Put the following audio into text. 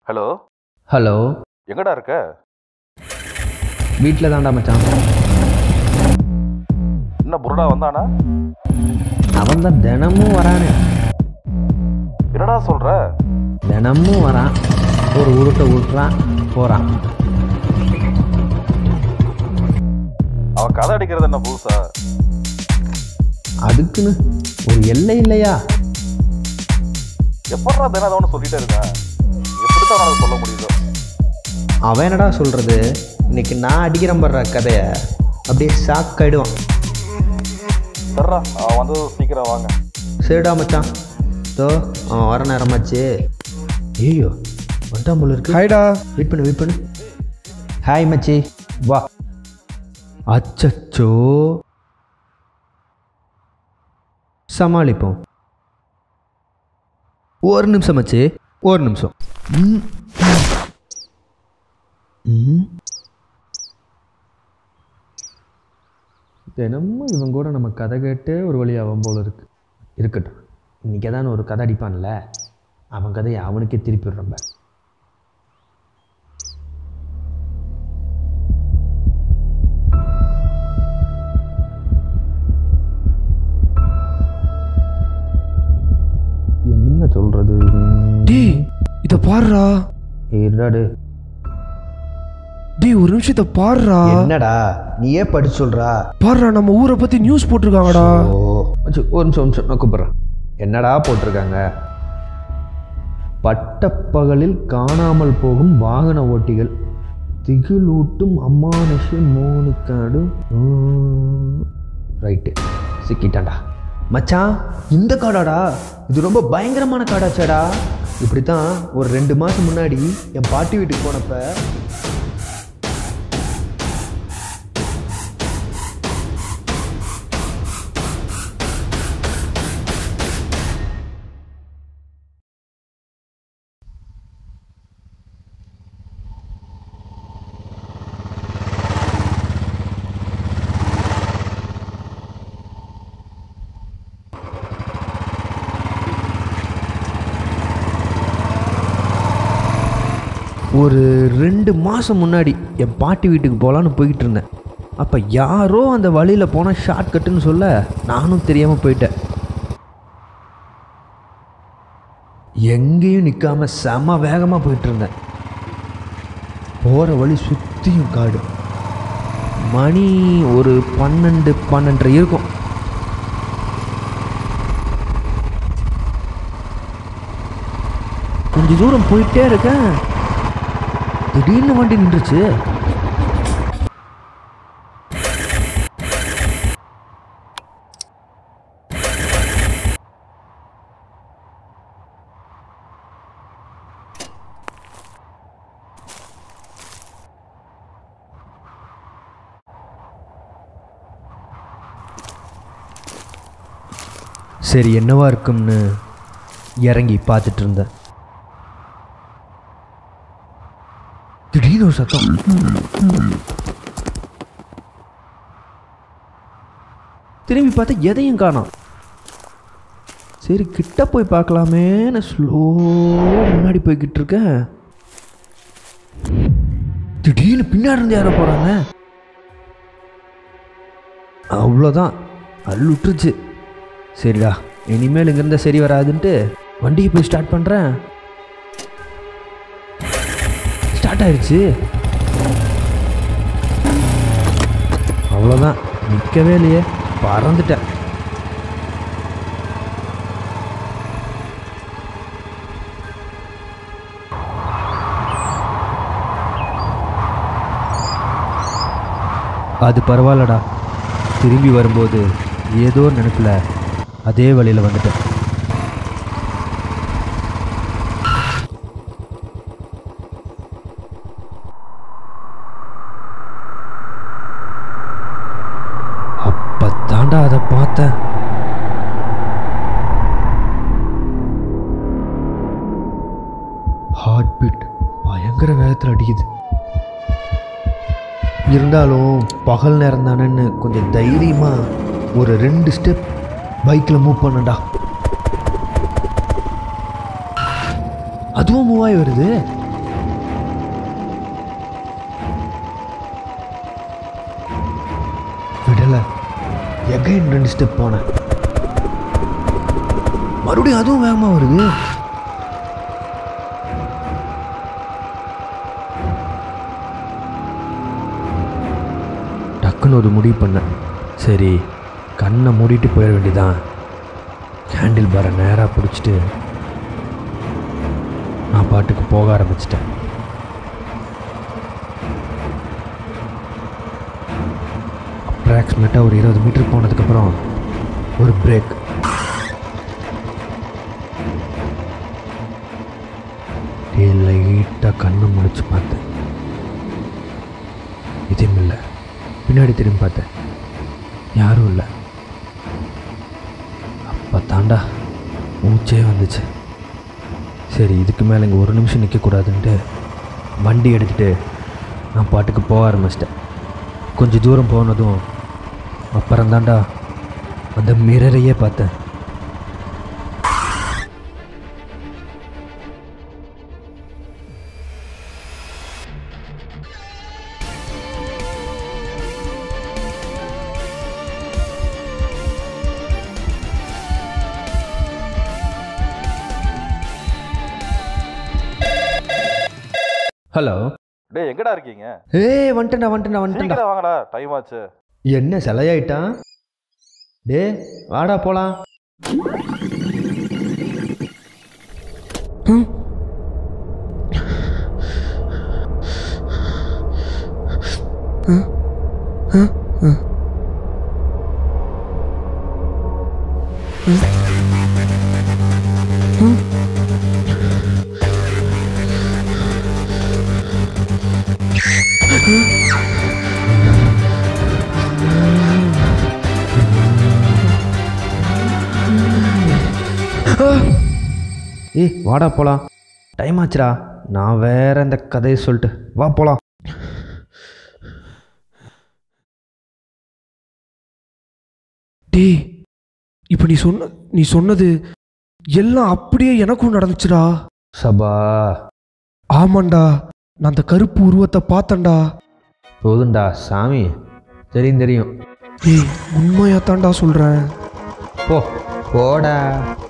Hello hello எங்கடா இருக்க வீட்டில் தான்டா மச்சான் என்ன புருடா வந்தானா அவன் தான் தினமும் வரானே என்னடா சொல்ற தினமும் வரான் ஒரு உருட்டை உருட்டுறான் போகிறான் அவன் கதை அடிக்கிறது என்ன புதுசா அதுக்குன்னு ஒரு எல்லை இல்லையா எப்படா தினம் அதை ஒன்று சொல்லிட்டே இருக்கேன் எப்படித்தான் உனக்கு சொல்ல முடியுதோ அவன் என்னடா சொல்கிறது இன்னைக்கு நான் அடிக்கிறேன் படுற கதையை அப்படியே ஷாக் ஆயிடுவான் சரிடா அவன் வந்து சீக்கிரம் வாங்க சரிடா மச்சான் தோ அவன் வர நேரமாச்சு ஐயோ வந்துட்டான் போல இருக்கு ஹாய்டா வெயிட் பண்ணு வெயிட் பண்ணு ஹாய் மச்சி வா அச்சச்சோ சமாளிப்போம் ஒரு நிமிஷம் மச்சி ஒரு நிமிஷம் ம். ம். தினமும் இவன் கூட நம்ம கதை கேட்டு ஒரு வழி அவன் போல இருக்கு இருக்கட்டும் இன்னைக்கு ஏதாவது ஒரு கதை அடிப்பான்ல அவன் கதையை அவனுக்கே திருப்பி விடுறோம் பாரு. என்ன சொல்றது டேய் இத பாருடா இருடாடு டேய் ஒரு நிமிஷம் இத பாருடா என்னடா நீயே படிச்சு சொல்றா பாருடா நம்ம ஊரை பத்தி நியூஸ் போட்டிருக்காங்கடா ஓ அச்சு, ஒரு நிமிஷம் ஒரு நிமிஷம் நான் கூப்பிட்றேன் என்னடா போட்டிருக்காங்க பட்டப்பகலில் காணாமல் போகும் வாகன ஓட்டிகள் திகிலூட்டும் அம்மானுஷ மோனுக்காடு ரைட்டு சிக்கிட்டான்டா மச்சான் இந்த காடாடா இது ரொம்ப பயங்கரமான காடாச்சாடா இப்படி தான் ஒரு ரெண்டு மாதம் முன்னாடி என் பாட்டி வீட்டுக்கு போனப்ப ஒரு ரெண்டு மாதம் முன்னாடி என் பாட்டி வீட்டுக்கு போகலான்னு போய்கிட்டு இருந்தேன் அப்போ யாரோ அந்த வழியில் போனால் ஷார்ட் கட்டுன்னு சொல்ல நானும் தெரியாமல் போயிட்டேன் எங்கேயும் நிற்காம செம வேகமாக போயிட்டு இருந்தேன் போகிற வழி சுற்றியும் காடு மணி ஒரு பன்னெண்டு பன்னெண்டரை இருக்கும் கொஞ்ச தூரம் போயிட்டே இருக்கேன் திடீர்னு வண்டி நின்றுச்சு சரி என்னவா இருக்கும்னு இறங்கி பார்த்துட்டு இருந்தேன் திடீர்னு ஒரு சத்தம் திரும்பி பார்த்தா எதையும் காணோம் சரி கிட்ட போய் பார்க்கலாமேன்னு ஸ்லோ முன்னாடி போய்கிட்டு இருக்கேன் திடீர்னு பின்னாடி இருந்து யாரோ போகிறாங்க அவ்வளோதான் அள்ளுட்டுருச்சு சரிடா இனிமேல் இங்கேருந்து சரி வராதுன்ட்டு வண்டியை போய் ஸ்டார்ட் பண்ணுறேன் ஸ்டார்ட் ஆயிடுச்சு அவ்வளோதான் நிற்கவே இல்லையே பறந்துட்டேன் அது பரவாயில்லடா திரும்பி வரும்போது ஏதோ நினைப்பில் அதே வழியில் வந்துட்டேன் அப்பத்தாண்டா அதை பார்த்தேன் ஹார்ட் பீட் பயங்கர வேகத்தில் அடிக்குது இருந்தாலும் பகல் நேரம் தானேன்னு கொஞ்சம் தைரியமாக ஒரு ரெண்டு ஸ்டெப் பைக்கில் மூவ் பண்ணடா அதுவும் மூவ் ஆகி வருது எகைன் ரெண்டு ஸ்டெப் போனேன் மறுபடியும் அதுவும் வேகமாக வருது டக்குன்னு ஒரு முடிவு பண்ணேன் சரி கண்ணை மூடிட்டு போயிட வேண்டியதான் ஹேண்டில் பாரை நேராக பிடிச்சிட்டு நான் பாட்டுக்கு போக ஆரம்பிச்சிட்டேன் அப்ராக்சிமேட்டாக ஒரு இருபது மீட்டர் போனதுக்கப்புறம் ஒரு பிரேக் லைட்டாக கண்ணை முடிச்சு பார்த்தேன் எதுவும் இல்லை பின்னாடி திரும்பி பார்த்தேன் யாரும் இல்லை அப்போ தாண்டா மூச்சே வந்துச்சு சரி இதுக்கு மேலே இங்கே ஒரு நிமிஷம் நிற்கக்கூடாதுன்ட்டு வண்டி எடுத்துகிட்டு நான் பாட்டுக்கு போக ஆரம்பிச்சிட்டேன் கொஞ்சம் தூரம் போனதும் அப்புறம் தாண்டா அந்த மிரரையே பார்த்தேன் ஹலோ டேய் எங்கடா இருக்கீங்க ஏய் வந்துட்டேன்டா வந்துட்டேன்டா வந்துட்டேன்டா சீக்கிரம் வாங்கடா டைம் ஆச்சு என்ன சிலையாயிட்டான் டே வாடா போலாம் ஏய் வாடா போலாம் டைம் ஆச்சுடா நான் வேற இந்த கதையை சொல்லிட்டு வா போலாம் டேய் இப்போ நீ சொன்ன நீ சொன்னது எல்லாம் அப்படியே எனக்கும் நடந்துச்சுடா சபா ஆமாண்டா நான் அந்த கருப்பு உருவத்தை பார்த்தேன்டா போதும்டா சாமி தெரியும் தெரியும் ஏய் உண்மையா தான்டா சொல்கிறேன் போ போடா